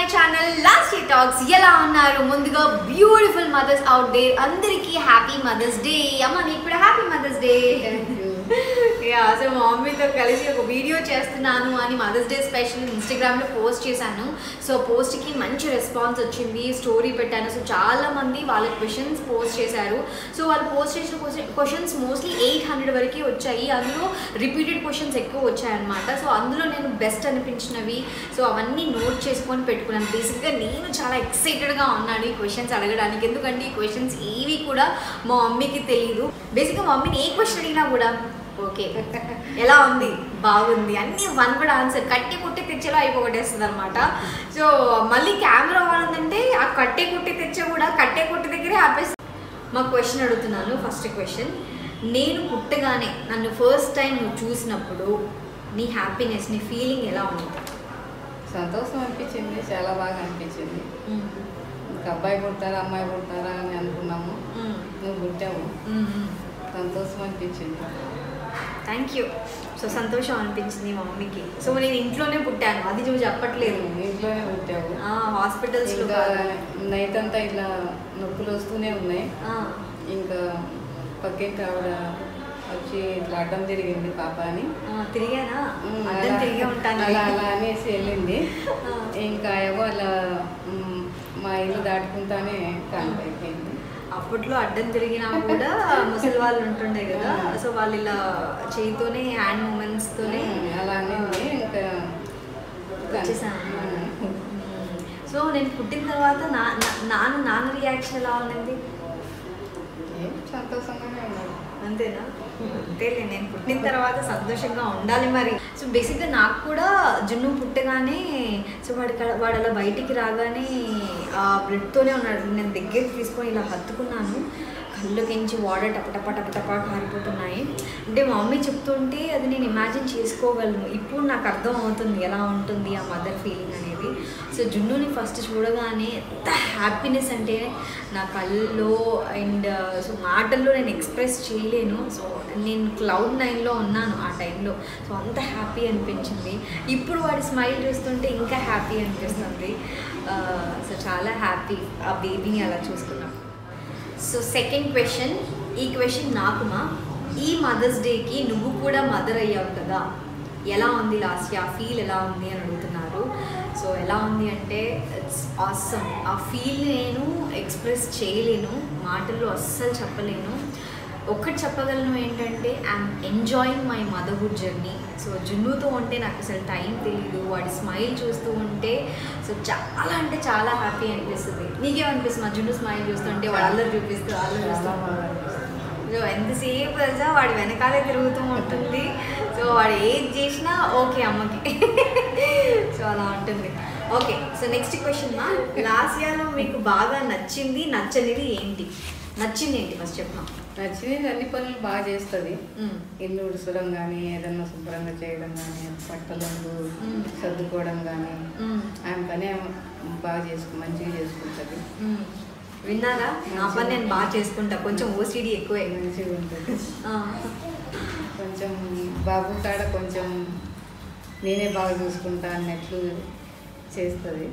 Channel last year talks ఎలా ఉన్నారు ముందుగా బ్యూటిఫుల్ మదర్స్ అవుట్ డే అందరికీ హ్యాపీ మదర్స్ డే అమ్మ నీకు కూడా happy mother's day yeah so మా మమ్మీతో కలిసి ఒక వీడియో చేస్తున్నాను అని మదర్స్ డే స్పెషల్ ఇన్స్టాగ్రామ్లో పోస్ట్ చేశాను సో పోస్ట్కి మంచి రెస్పాన్స్ వచ్చింది స్టోరీ పెట్టాను సో చాలా మంది వాళ్ళ క్వశ్చన్స్ పోస్ట్ చేశారు సో వాళ్ళు పోస్ట్ చేసిన క్వశ్చన్స్ మోస్ట్లీ ఎయిట్ హండ్రెడ్ వరకు వచ్చాయి అందులో రిపీటెడ్ క్వశ్చన్స్ ఎక్కువ వచ్చాయన్నమాట సో అందులో నేను బెస్ట్ అనిపించినవి సో అవన్నీ నోట్ చేసుకొని పెట్టుకున్నాను బేసిక్గా నేను చాలా ఎక్సైటెడ్గా ఉన్నాను ఈ క్వశ్చన్స్ అడగడానికి ఎందుకంటే ఈ క్వశ్చన్స్ ఏవి కూడా మా మమ్మీకి తెలియదు బేసిక్గా మా మమ్మీని ఏ క్వశ్చన్ అడిగినా కూడా ఓకే ఎలా ఉంది బాగుంది అన్ని వన్ కూడా ఆన్సర్ కట్టి కుట్టి తెచ్చేలో అయిపోగొట్టేస్తుంది అనమాట సో మళ్ళీ కెమెరా వాడిందంటే ఆ కట్టే కుట్టి తెచ్చే కూడా కట్టే కుట్టి దగ్గరే ఆపేస్తుంది మా క్వశ్చన్ అడుగుతున్నాను ఫస్ట్ క్వశ్చన్ నేను పుట్టగానే నన్ను ఫస్ట్ టైం నువ్వు చూసినప్పుడు నీ హ్యాపీనెస్ నీ ఫీలింగ్ ఎలా ఉంది సంతోషం అనిపించింది చాలా బాగా అనిపించింది ఇంకా అబ్బాయి పుడతారా అమ్మాయి పుడతారా అని అనుకున్నాము నువ్వు పుట్టావు సంతోషం అనిపించింది థ్యాంక్ యూ సో సంతోషం అనిపించింది మా మమ్మీకి సో నేను ఇంట్లోనే పుట్టాను అది నువ్వు చెప్పట్లేదు ఇంట్లోనే పుట్టావు హాస్పిటల్స్లో ఇంకా నైట్ అంతా ఇట్లా నొప్పులు వస్తూనే ఉన్నాయి ఇంకా పక్కింటి ఆవిడ వచ్చి ఇట్లా అడ్డం తిరిగింది పాప అని తిరిగానా ఉమ్, అడ్డం అలా- తిరిగే ఉంటాను అలా అలా అనేసి వెళ్ళింది ఆ. ఇంకా ఏవో అలా ఉమ్, మా ఇల్లు దాటుకుంటానే కాంట్ అయిపోయింది అప్పట్లో అడ్డం తిరిగినా కూడా ముసలి వాళ్ళు ఉంటుండే కదా సో వాళ్ళు ఇలా చేయితోనే హ్యాండ్ మూమెంట్స్ తోనే ఉమ్, అలా అనేది ఇంకా వచ్చేసాను. ఉమ్. సో నేను పుట్టిన తర్వాత నా నా- నాన్న నాన్న రియాక్షన్ ఎలా ఉన్నది ఏం సంతోషంగానే ఉన్నాడు అంతేనా అంతేలే నేను పుట్టిన తర్వాత సంతోషంగా ఉండాలి మరి సో బేసిక్గా నాకు కూడా జున్ను పుట్టగానే సో వాడి క- వాడు అలా బయటికి రాగానే ఆ బ్లడ్తోనే ఉన్నాడు నేను దగ్గరికి తీసుకొని ఇలా హత్తుకున్నాను కళ్ళకించి వాటర్ టపటప టపటప కారిపోతున్నాయి అంటే మా మమ్మీ చెప్తుంటే అది నేను ఇమాజిన్ చేసుకోగలను ఇప్పుడు నాకు అర్థం అవుతుంది ఎలా ఉంటుంది ఆ మదర్ ఫీలింగ్ అనేది సో జున్నుని ఫస్ట్ చూడగానే ఎంత హ్యాపీనెస్ అంటే నా కళ్ళలో అండ్ సో మాటల్లో నేను ఎక్స్ప్రెస్ చేయలేను సో నేను క్లౌడ్ నైన్లో ఉన్నాను ఆ టైంలో సో అంత హ్యాపీ అనిపించింది ఇప్పుడు వాడి స్మైల్ చూస్తుంటే ఇంకా హ్యాపీ అనిపిస్తుంది సో చాలా హ్యాపీ ఆ బేబీని అలా చూసుకున్నాం సో సెకండ్ క్వశ్చన్ ఈ క్వశ్చన్ నాకుమా ఈ మదర్స్ డేకి నువ్వు కూడా మదర్ అయ్యావు కదా ఎలా ఉంది లాస్ట్ ఆ ఫీల్ ఎలా ఉంది అని అడుగుతున్నారు సో ఎలా ఉంది అంటే ఇట్స్ ఆసమ్ ఆ ఫీల్ నేను ఎక్స్ప్రెస్ చేయలేను మాటల్లో అస్సలు చెప్పలేను ఒక్కటి చెప్పగలను ఏంటంటే I'm enjoying my motherhood journey so జున్నుతో ఉంటే నాకు అసలు టైం తెలియదు వాడి స్మైల్ చూస్తూ ఉంటే సో చాలా అంటే చాలా హ్యాపీ అనిపిస్తుంది నీకేమనిపిస్తుంది మా జున్ను స్మైల్ చూస్తుంటే వాడు అల్లరి చూపిస్తూ అల్లరి చాలా చూస్తూ బాగా అనిపిస్తుంది. సో ఎంతసేపు తెలుసా వాడి వెనకాలే తిరుగుతూ ఉంటుంది సో వాడు ఏది చేసినా ఓకే అమ్మకి సో అలా ఉంటుంది ఓకే సో నెక్స్ట్ క్వశ్చన్ మా లాస్ట్ ఇయర్లో మీకు బాగా నచ్చింది నచ్చనిది ఏంటి నచ్చింది ఏంటి ఫస్ట్ చెప్పమా నచ్చినది అన్ని పనులు బాగా చేస్తుంది మ్మ్. ఇల్లు ఉడసడం కానీ ఏదన్నా శుభ్రంగా చేయడం కానీ బట్టలు మ్మ్. సర్దుకోవడం కానీ మ్మ్. ఆమె పని ఆమె బాగా చేసుకు మంచిగా చేసుకుంటుంది మ్మ్. విన్నారా నా పని నేను బాగా చేసుకుంటా కొంచెం ఓసిడి ఎక్కువే మంచిగా ఉంటుంది ఆ. కొంచెం బాబు కాడ కొంచెం నేనే బాగా చూసుకుంటా అన్నట్లు చేస్తుంది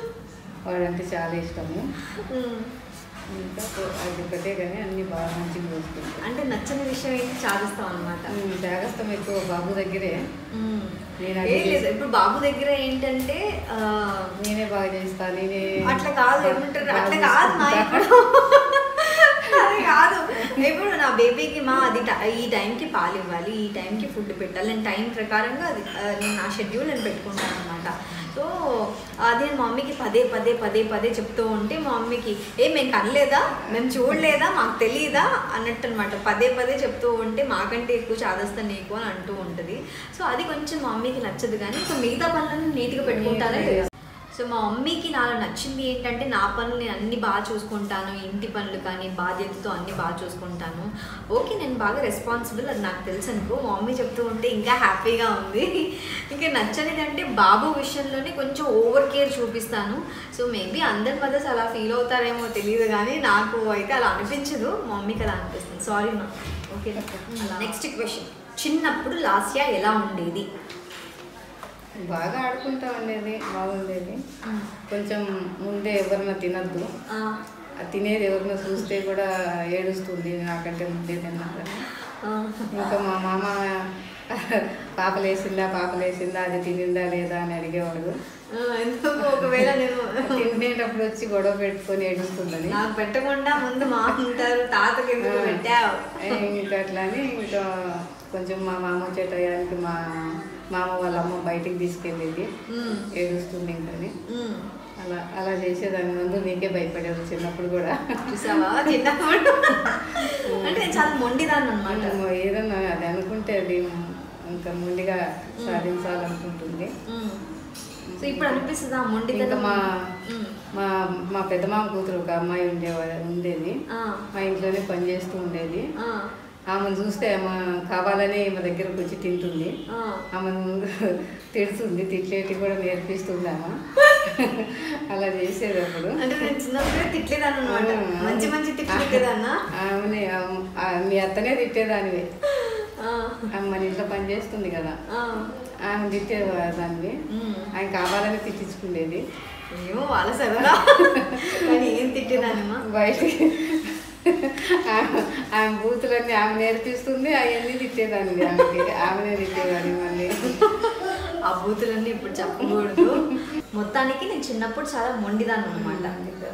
వాడంటే చాలా ఇష్టము మ్మ్. ఇంకా కొ- అది ఒకటే కానీ అన్ని బాగా మంచిగా చూసుకుంటాను అంటే నచ్చని విషయం ఏంటి సాధిస్తాం అనమాట జాగ్రత్త ఎక్కువ బాబు దగ్గరే నేను అది ఏం లేదు ఇప్పుడు బాబు దగ్గర ఏంటంటే ఆ, నేనే బాగా చేస్తా నేనే అట్లా కాదు ఏమంటారు బాగా అట్లా కాదు మా చూసుకుంటా. ఇప్పుడు అది కాదు ఇప్పుడు నా బేబీకి మా అది ట- ఈ టైంకి పాలు ఇవ్వాలి ఈ టైంకి ఫుడ్ పెట్టాలి నేను టైం ప్రకారంగా అది ఆ, నేను నా షెడ్యూల్ నేను పెట్టుకుంటాను అనమాట సో అది మా మమ్మీకి పదే పదే పదే పదే చెప్తూ ఉంటే మా మమ్మీకి ఏ మేము కనలేదా మేము చూడలేదా మాకు తెలియదా అన్నట్టు అనమాట పదే పదే చెప్తూ ఉంటే మాకంటే ఎక్కువ చాదస్తా నీకు అని అంటూ ఉంటుంది సో అది కొంచెం మా మమ్మీకి నచ్చదు కానీ సో మిగతా పనులను నీట్గా పెట్టుకుంటారా లేదా సో మా మమ్మీకి నాలో నచ్చింది ఏంటంటే నా పనులు నేను అన్ని బాగా చూసుకుంటాను ఇంటి పనులు కానీ బాధ్యతతో అన్ని బాగా చూసుకుంటాను ఓకే నేను బాగా రెస్పాన్సిబుల్ అది నాకు తెలుసు అనుకో మా మమ్మీ చెప్తూ ఉంటే ఇంకా హ్యాపీగా ఉంది ఇంకా నచ్చనిది అంటే బాబు విషయంలోనే కొంచెం ఓవర్ కేర్ చూపిస్తాను సో మేబీ అందరి మదర్స్ అలా ఫీల్ అవుతారేమో తెలియదు కానీ నాకు అయితే అలా అనిపించదు మా మమ్మీకి అలా అనిపిస్తుంది సారీ మా ఓకే నెక్స్ట్ క్వశ్చన్ చిన్నప్పుడు లాస్యా ఎలా ఉండేది బాగా ఆడుకుంటా ఉండేది బాగుండేది ఉమ్. కొంచెం ముందే ఎవరన్నా తినద్దు ఆ, ఆ తినేది ఎవరినో చూస్తే కూడా ఏడుస్తుంది నాకంటే ముందే తిన్నారని ఆ. ఇంకా మా మామ పాపలేసిందా పాపలేసిందా అది తినిందా లేదా అని అడిగేవాడు ఆ, ఎందుకు ఒకవేళ నేను తినేటప్పుడు వచ్చి గొడవ పెట్టుకొని ఏడుస్తుందని నాకు పెట్టకుండా ముందు మా ఉంటారు తాతకి ఎందుకు పెట్టావు ఇంకా అట్లా అని ఇంకా కొంచెం మా మామ వచ్చే టయానికి మా మామ వాళ్ళ అమ్మ బయటికి తీసుకెళ్ళేది ఉమ్, ఏడుస్తుంది ఇంకని ఉమ్. అలా అలా చేసేదాని ముందు నీకే భయపడేది చిన్నప్పుడు కూడా చూసావా చిన్నప్పుడు అంటే నేను చాలా మొండిదాన్ని అనమాట మనం ఏదన్నా అది అనుకుంటే అది ఇంకా ముందుగా సాధించాలనుకుంటుంది సో ఇప్పుడు అనిపిస్తుందా ఇంకా మొండితనం మా ఉమ్. మా మా పెద్ద మామ కూతురు ఒక అమ్మాయి ఉండేవాడు ఉండేది ఆ, మా ఇంట్లోనే పనిచేస్తూ ఉండేది ఆ, ఆమెను చూస్తే ఆమె కావాలని మా దగ్గరకు వచ్చి తింటుంది ఆ. ఆమెను తిడుతుంది తిట్లేటి కూడా నేర్పిస్తుంది ఆమె అలా చేసేది అప్పుడు అంటే నేను చిన్నప్పుడే తిట్టలేదాన్ని అనమాట మంచి మంచి తిట్లు తిట్టేదాన్నా ఆమెనే ఆమె- ఆ, మీ అత్తనే తిట్టేదానివి ఆ, ఆమె మన ఇంట్లో పని చేస్తుంది కదా ఆ. ఆమె తిట్టేదానివి ఉమ్. ఆయన కావాలని తిట్టించుకునేది ఏమో వాళ్ళ సరదా కానీ ఏం తిట్టేదాన్నమ్మా బయటికి ఆమె ఆమె బూతులన్నీ ఆమె నేర్పిస్తుంది అవన్నీ తిట్టేదాన్ని ఆమెకి ఆమెనే తిట్టేదాన్ని మళ్ళీ ఆ బూతులన్నీ ఇప్పుడు చెప్పకూడదు మొత్తానికి నేను చిన్నప్పుడు చాలా మొండిదాన్ని అనమాట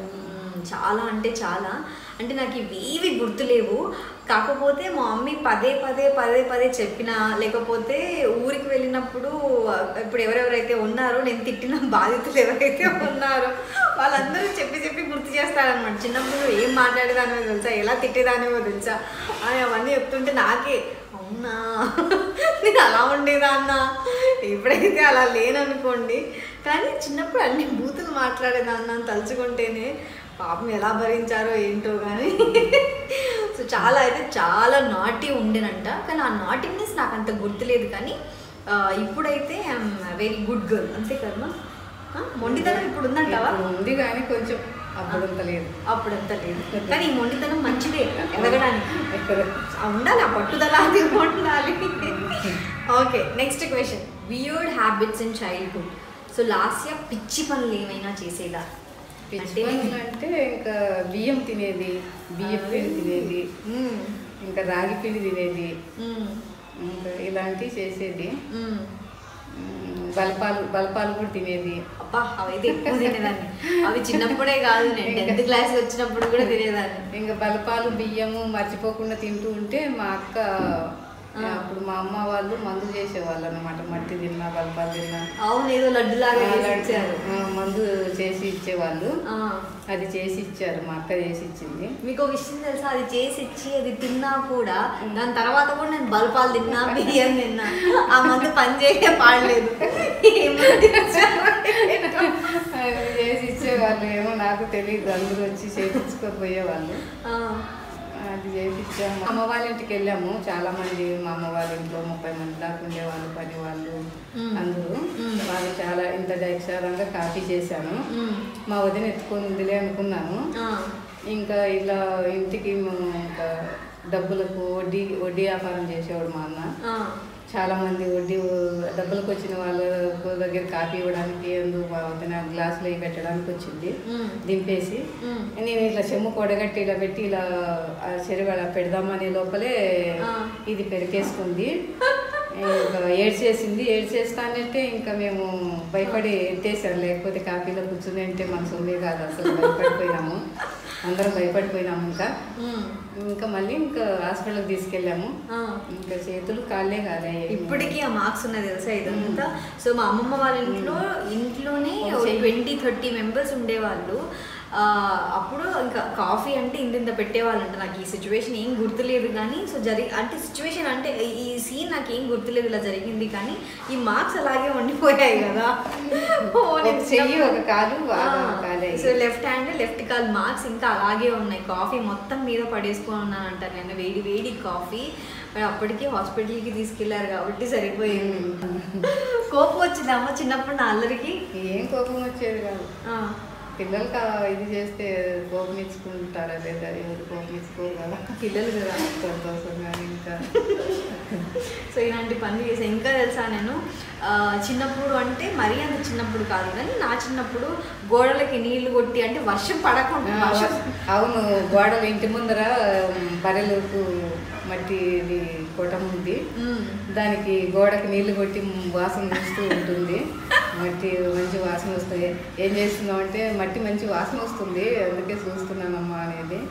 చాలా అంటే చాలా అంటే నాకు ఇవేవి గుర్తులేవు కాకపోతే మా మమ్మీ పదే పదే పదే పదే చెప్పినా లేకపోతే ఊరికి వెళ్ళినప్పుడు ఇప్పుడు ఎవరెవరైతే ఉన్నారో నేను తిట్టిన బాధితులు ఎవరైతే ఉన్నారో వాళ్ళందరూ చెప్పి చెప్పి గుర్తు చేస్తారనమాట చిన్నప్పుడు ఏం మాట్లాడేదానివో తెలుసా ఎలా తిట్టేదానివో తెలుసా అని అవన్నీ చెప్తుంటే నాకే అవునా నేను అలా ఉండేదాన్నా ఇప్పుడైతే అలా లేననుకోండి కానీ చిన్నప్పుడు అన్ని బూతులు మాట్లాడేదాన్ని అని తలుచుకుంటేనే పాపం ఎలా భరించారో ఏంటో కానీ సో చాలా అయితే చాలా నాటి ఉండేనంట కానీ ఆ నాటినెస్ నాకు అంత గుర్తులేదు కానీ ఆ, ఇప్పుడైతే ఐఎమ్ వెరీ గుడ్ గర్ల్ అంతే కదమ్మా ఆ, మొండితనం ఇప్పుడు ఉందంటావా ఇప్పుడు ఉంది కానీ కొంచెం అప్పుడంత లేదు అప్పుడంతా లేదు కానీ ఈ మొండితనం మంచిదే ఎదగడానికి ఎక్కడ ఆ ఉండాలి ఆ పట్టుదల అది ఉండాలి okay next question weird habits in childhood so last year పిచ్చి పనులు ఏమైనా చేసేదా పిచ్చి పనులు అంటే ఇంకా బియ్యం తినేది బియ్యం పిండి తినేది మ్మ్. ఇంకా రాగి పిండి తినేది మ్మ్. ఇంకా ఇలాంటివి చేసేది మ్మ్. ఉమ్, బలపాలు బలపాలు కూడా తినేది అబ్బా అవైతే ఎక్కువ తినేదాన్ని అవి చిన్నప్పుడే కాదు నేను టెన్త్ క్లాస్ వచ్చినప్పుడు కూడా తినేదాన్ని ఇంకా బలపాలు బియ్యము మర్చిపోకుండా తింటూ ఉంటే మా అక్క ఆ. అప్పుడు మా అమ్మ వాళ్ళు మందు చేసేవాళ్ళు అనమాట మట్టి తిన్నా బలపాలు తిన్నా అవును ఏదో లడ్డులాగా చేసి అలాంటి- ఇచ్చారు ఆ, మందు చేసి ఇచ్చేవాళ్ళు ఆ. అది చేసి ఇచ్చారు మా అక్క చేసి ఇచ్చింది మీకు ఒక విషయం తెలుసా అది చేసి ఇచ్చి అది తిన్నా కూడా దాని తర్వాత కూడా నేను బల్పాలు తిన్నా బియ్యం తిన్నా ఆ మందు పని చేయే పాడలేదు ఏం మందు ఇచ్చారో ఏంటో. అది చేసి ఇచ్చేవాళ్ళు ఏమో నాకు తెలియదు అందరూ వచ్చి చేయించుకోపోయేవాళ్ళు ఆ, అది చేయించాము అమ్మ వాళ్ళ ఇంటికి వెళ్ళాము చాలా మంది మా అమ్మ వాళ్ళ ఇంట్లో ముప్పై మంది దాకా ఉండేవాళ్ళు పని వాళ్ళు మ్మ్. అందరూ మ్మ్. వాళ్ళు చాలా ఇంత దైక్షారంగా కాఫీ చేశాను ఉమ్, మా వదిన ఎత్తుకొని ఉందిలే అనుకున్నాను ఆ, ఇంకా ఇలా ఇంటికి మేము ఇంకా డబ్బులకు వడ్డీ వడ్డీ వ్యాపారం చేసేవాడు మా అన్న ఆ, చాలా మంది వడ్డీ డబ్బులకు వచ్చిన వాళ్ళ దగ్గర కాఫీ ఇవ్వడానికి అందు మా వదిన గ్లాసులు అవి పెట్టడానికి వచ్చింది ఉమ్, దింపేసి ఉమ్, నేను ఇట్లా చెమ్ము కొడగట్టి ఇలా పెట్టి ఇలా ఆ చెరువు అలా పెడదామనే లోపలే ఆ. ఇది పెరికేసుకుంది ఇంకా ఏడ్చేసింది ఏడ్చేస్తానంటే ఇంకా మేము భయపడి ఎత్తేసాం లేకపోతే కాఫీలో కూర్చుని అంటే మన సొమ్మే కాదు అసలు భయపడిపోయినాము అందరం భయపడిపోయినాము ఇంకా ఉమ్, ఇంకా మళ్ళీ ఇంకా హాస్పిటల్కి తీసుకెళ్ళాము ఆ. ఇంకా చేతులు కాళ్ళే కాలే ఇప్పటికీ ఆ మార్క్స్ ఉన్నది తెలుసా ఇదంతా సో మా అమ్మమ్మ వాళ్ళ ఇంట్లో ఇంట్లోనే ఒక చెయ్యి. ట్వంటీ థర్టీ మెంబర్స్ ఉండేవాళ్ళు ఆ, అప్పుడు ఇంకా కాఫీ అంటే ఇంత ఇంత పెట్టేవాళ్ళంట నాకు ఈ సిచ్యువేషన్ ఏం గుర్తులేదు కానీ సో జరి అంటే సిచ్యువేషన్ అంటే ఈ సీన్ నాకు ఏం గుర్తులేదు ఇలా జరిగింది కానీ ఈ మార్క్స్ అలాగే ఉండిపోయాయి కదా ఓ, ఒక నేను చెయ్యి ఒక కాలు బాగా కాలే సో లెఫ్ట్ హ్యాండ్ లెఫ్ట్ కాల్ మార్క్స్ ఇంకా అలాగే ఉన్నాయి కాఫీ మొత్తం మీద పడేసుకొని ఉన్నానంట నేను వేడి వేడి కాఫీ మరి అప్పటికి హాస్పిటల్కి తీసుకెళ్లారు కాబట్టి సరిపోయింది కోపం వచ్చింది అమ్మ చిన్నప్పుడు నా అల్లరికి ఏం కోపం వచ్చేది కాదు ఆ, పిల్లలకి ఆ ఇది చేస్తే కోపం ఇచ్చుకుంటారా లేదా ఎవరు కోపం ఇచ్చుకోరు కదా పిల్లలు కదా సంతోషంగా ఇంకా సో ఇలాంటి పనులు చేసా ఇంకా తెలుసా నేను ఆ, చిన్నప్పుడు అంటే మరీ అంత చిన్నప్పుడు కాదు కానీ నా చిన్నప్పుడు గోడలకి నీళ్లు కొట్టి అంటే వర్షం పడకుండా ఆ, వర్షం అవును గోడలు ఇంటి ముందర బర్రెలకు మట్టి ఇది కొటం ఉంది మ్మ్. దానికి గోడకి నీళ్లు కొట్టి వాసన చూస్తూ ఉంటుంది మట్టి మంచి వాసన వస్తుంది ఏం చేస్తున్నావు అంటే మట్టి మంచి వాసన వస్తుంది అందుకే చూస్తున్నానమ్మా అనేది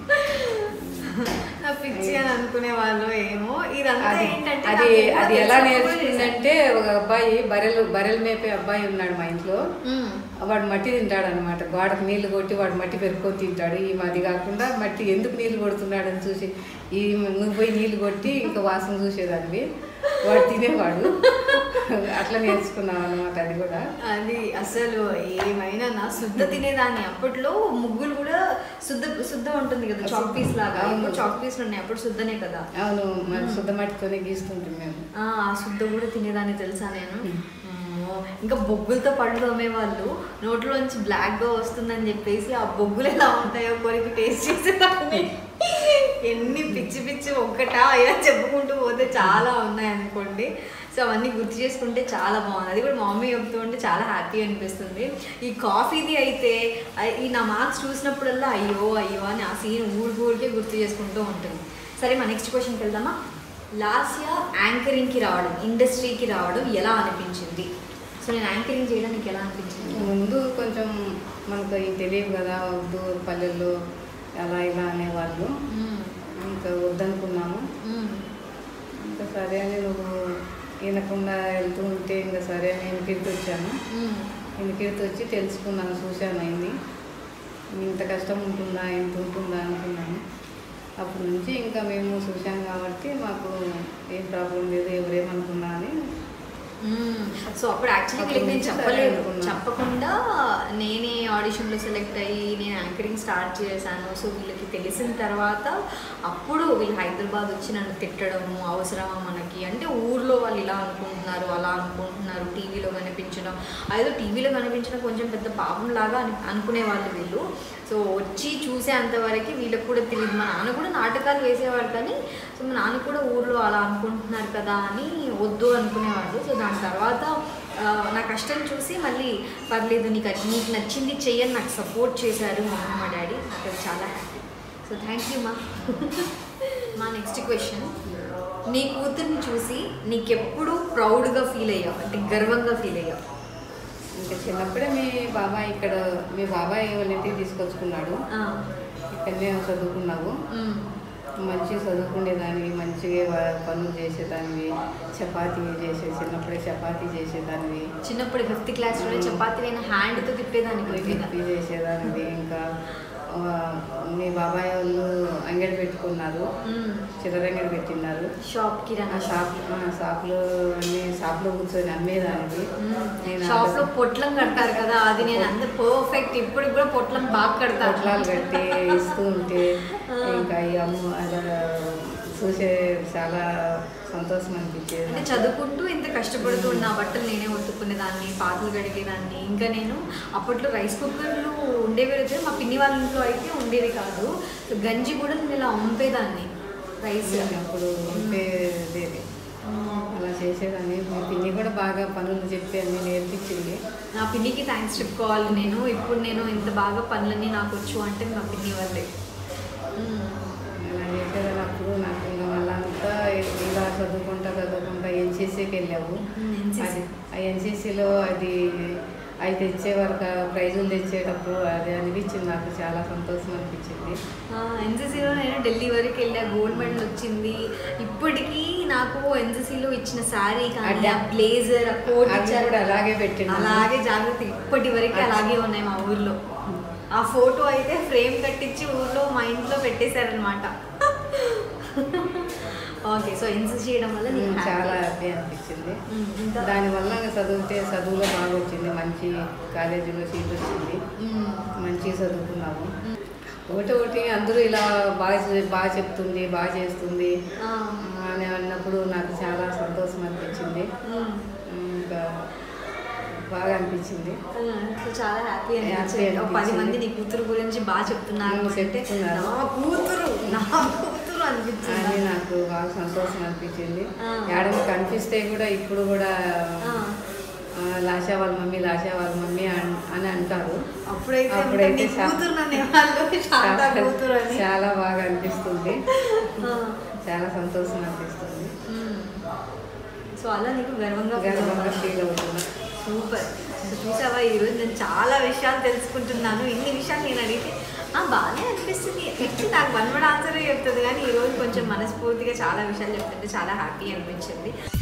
నా పిచ్చి అని అనుకునే వాళ్ళు ఏమో ఇదంతా అది ఏంటంటే అది నాకు కూడా అది ఎలా తెలిసినప్పుడు చేశాను. నేర్చుకుందంటే ఒక అబ్బాయి బర్రెలు బర్రెలు మేపే అబ్బాయి ఉన్నాడు మా ఇంట్లో మ్మ్. వాడు మట్టి తింటాడు అనమాట గోడకు నీళ్లు కొట్టి వాడు మట్టి పెరుక్కొని తింటాడు ఈ అది కాకుండా మట్టి ఎందుకు నీళ్లు కొడుతున్నాడని చూసి ఈ నువ్వు పోయి నీళ్లు కొట్టి ఇంకా వాసన చూసేదానివి వాడు తినేవాడు అట్లా నేర్చుకున్నాం అనమాట అది కూడా అది అసలు ఏమైనా నా శుద్ధ తినేదాన్ని అప్పట్లో ముగ్గులు కూడా శుద్ధ శుద్ధ ఉంటుంది కదా చాక్ పీస్ లాగా అవును. ఇప్పుడు చాక్ పీస్లు ఉన్నాయి అప్పుడు శుద్ధనే కదా అవును మరి శుద్ధ మట్టితోనే గీస్తుంటాం మేము ఆ ఆ శుద్ధ కూడా తినేదాన్ని తెలుసా నేను అమ్మో, ఇంకా బొగ్గులతో పళ్ళు తోమేవాళ్ళు నోట్లోంచి బ్లాక్ గా వస్తుందని చెప్పేసి ఆ బొగ్గులు ఎలా ఉంటాయో కొరికి టేస్ట్ చేసేదాన్ని ఎన్ని పిచ్చి పిచ్చి ఒక్కటా ఇలా చెప్పుకుంటూ పోతే చాలా ఉన్నాయి అనుకోండి సో అవన్నీ గుర్తు చేసుకుంటే చాలా బాగుంది అది కూడా మా మమ్మీ చెప్తూ ఉంటే చాలా హ్యాపీ అనిపిస్తుంది ఈ కాఫీది అయితే ఆ- ఈ నా మార్క్స్ చూసినప్పుడల్లా అయ్యో అయ్యో అని ఆ సీన్ ఊరికి ఊరికే గుర్తు చేసుకుంటూ ఉంటుంది సరే మా నెక్స్ట్ క్వశ్చన్కి వెళ్దామా లాస్ట్ ఇయర్ యాంకరింగ్కి రావడం ఇండస్ట్రీకి రావడం ఎలా అనిపించింది సో నేను యాంకరింగ్ చేయడానికి ఎలా అనిపించింది ముందు కొంచెం మనకు ఇవి తెలియదు కదా వద్దు పల్లెల్లో అలా ఇలా అనేవాళ్ళు మ్మ్. ఇంకా వద్దనుకున్నాము మ్మ్. ఇంకా సరే అని నువ్వు వినకుండా వెళ్తూ ఉంటే ఇంకా సరే అని వెనకిడికి వచ్చాను మ్మ్. వెనకిడికి వచ్చి తెలుసుకున్నాను చూశాను అయింది ఇంత కష్టం ఉంటుందా ఇంత ఉంటుందా అనుకున్నాను అప్పటి నుంచి ఇంకా మేము చూసాం కాబట్టి మాకు ఏం ప్రాబ్లం లేదు ఎవరేమనుకున్నా అని మ్మ్. సో అప్పుడు యాక్చువల్లీ అప్పుడు వీళ్ళకి నేను నుంచి చెప్పలేదు సరే అనుకున్నా. చెప్పకుండా నేనే ఆడిషన్లో సెలెక్ట్ అయ్యి నేను యాంకరింగ్ స్టార్ట్ చేశాను సో వీళ్ళకి తెలిసిన తర్వాత అప్పుడు వీళ్ళు హైదరాబాద్ వచ్చి నన్ను తిట్టడము అవసరమా మనకి అంటే ఊర్లో వాళ్ళు ఇలా అనుకుంటున్నారు అలా అనుకుంటున్నారు టీవీలో కనిపించడం అదేదో టీవీలో కనిపించడం కొంచెం పెద్ద పాపం లాగా అని అనుకునే వాళ్ళు వీళ్ళు సో వచ్చి చూసేంతవరకు వీళ్ళకి కూడా తెలియదు మా నాన్న కూడా నాటకాలు వేసేవాడు కానీ సో మా నాన్న కూడా ఊర్లో అలా అనుకుంటున్నారు కదా అని వద్దు అనుకునేవాడు సో దాని తర్వాత ఆ, నా కష్టం చూసి మళ్ళీ పర్లేదు నీకు అది- నీకు నచ్చింది చెయ్యని నాకు సపోర్ట్ చేశారు మా అమ్మ మా డాడీ నాకు అది చాలా హ్యాపీ సో థ్యాంక్ యూ మా మా నెక్స్ట్ క్వశ్చన్ నీ కూతుర్ని చూసి నీకెప్పుడు ప్రౌడ్గా ఫీల్ అయ్యావు అంటే గర్వంగా ఫీల్ అయ్యావు ఇంకా చిన్నప్పుడే మీ బాబాయ్ ఇక్కడ మీ బాబాయ్ వాళ్ళ ఇంటికి తీసుకొచ్చుకున్నాడు ఆ, ఇక్కడనే చదువుకున్నావు మ్, మంచిగా చదువుకునేదానివి మంచిగా వ- పనులు చేసేదానివి చపాతీ చేసే చిన్నప్పుడే చపాతీ చేసేదానివి చిన్నప్పుడు ఫిఫ్త్ క్లాస్లోనే చపాతీ నేను హ్యాండ్తో తిప్పేదాన్ని పోయి మీద గిప్పి చేసేదానివి ఇంకా ఆ, మీ బాబాయ్ వాళ్ళు అంగడి పెట్టుకున్నారు మ్, చిల్లరంగడి పెట్టినారు షాప్ ఆ కిరాణా షాప్ ఆ షాప్లో అన్ని షాప్లో కూర్చొని అమ్మేదానివి నేను షాప్ లో అంత- పొట్లం కడతారు కదా అది నేను అంత పర్ఫెక్ట్ ఇప్పుడు కూడా పొట్లం బాగా కడతాను పొట్లాలు కట్టి ఇస్తూ ఉంటే ఆ. ఇంకా ఈ అమ్మ అలా చూసే చాలా సంతోషం అనిపించేది అంటే నాకు. చదువుకుంటూ ఇంత కష్టపడుతూ నా బట్టలు నేనే ఉతుక్కునేదాన్ని పాటలు కడిగేదాన్ని ఇంకా నేను అప్పట్లో రైస్ కుక్కర్లు ఉండేవి అయితే మా పిన్ని వాళ్ళ ఇంట్లో అయితే ఉండేది కాదు సో గంజి కూడా నేను ఇలా వంపేదాన్ని రైస్ అప్పుడు ఉండేది అలా చేసేదాన్ని మీ పిన్ని కూడా బాగా పనులు చెప్పి అన్ని నేర్పించింది నా పిన్నికి థ్యాంక్స్ చెప్పుకోవాలి నేను ఇప్పుడు నేను ఇంత బాగా పనులన్నీ నాకు వచ్చు అంటే మా పిన్ని వాళ్ళే మ్మ్. అలా చేసేదాన్ని అప్పుడు నాకు ఇంకా మళ్ళీ అంతా ఇలా చదువుకుంటా చదువుకుంటా ఎన్సీసీకి వెళ్ళావు మ్మ్, NCC. అది ఆ ఎన్సీసీలో అది అవి తెచ్చే వరకు ప్రైజులు తెచ్చేటప్పుడు అది అనిపించింది నాకు చాలా సంతోషం అనిపించింది ఎన్సీసీలో నేను ఢిల్లీ వరకు వెళ్ళా గోల్డ్ మెడల్ వచ్చింది ఇప్పటికీ నాకు ఎన్సీసీలో ఇచ్చిన శారీ కానీ ఆ బ్లేజర్ ఆ కోట్ అవి ఇచ్చారు కూడా అలాగే పెట్టిండు. అలాగే జాగ్రత్త ఇప్పటి వరకు అలాగే ఉన్నాయి మా ఊర్లో ఆ ఫోటో అయితే ఫ్రేమ్ కట్టించి ఊర్లో మా ఇంట్లో పెట్టేశారనమాట ఓకే సో ఎన్సీసీ చేయడం వల్ల నేను ఉమ్, happy. చాలా హ్యాపీ అనిపించింది ఉమ్, ఇంకా దానివల్ల ఇంకా చదివితే చదువులో బాగా వచ్చింది మంచి కాలేజీలో సీట్ వచ్చింది ఉమ్, మంచిగా చదువుకున్నాము ఉమ్, ఒకటి ఒకటి అందరూ ఇలా బాగా చే- బాగా చెప్తుంది బాగా చేస్తుంది ఆ, అని అన్నప్పుడు నాకు చాలా సంతోషం అనిపించింది ఉమ్. ఇంకా బాగా అనిపించింది సో చాలా హ్యాపీ Happy అనిపించింది ఒక పది అనిపించింది. మంది నీ కూతురు గురించి బాగా చెప్తున్నారు ఉమ్, అంటే చెప్తున్నారు. నా కూతురు నా కూతురు అని అనిపించింది నాకు బాగా సంతోషం అనిపించింది ఆ. ఏడమ కనిపిస్తే కూడా ఇప్పుడు కూడా ఆ. ఆ, లాషా వాళ్ళ మమ్మీ లాషా వాళ్ళ మమ్మీ అన్- అని అంటారు అప్పుడైతే అంటే అప్పుడైతే నీ చా- కూతురు అనేవాళ్ళు శాంతా కూతురు అని చాలా బాగా అనిపిస్తుంది ఆ. చాలా సంతోషం అనిపిస్తుంది మ్మ్. సో అలా నీకు గర్వంగా feel గర్వంగా అవుతుందా? ఫీల్ అవుతున్నా సూపర్ సో చూసావా ఈరోజు నేను చాలా విషయాలు తెలుసుకుంటున్నాను ఇన్ని విషయాలు నేను అడిగితే ఆ బాగానే అనిపిస్తుంది ఎట్లా నాకు వన్ వర్డ్ ఆన్సరే చెప్తుంది కానీ ఈరోజు కొంచెం మనస్ఫూర్తిగా చాలా విషయాలు చెప్తుంటే చాలా హ్యాపీ అనిపించింది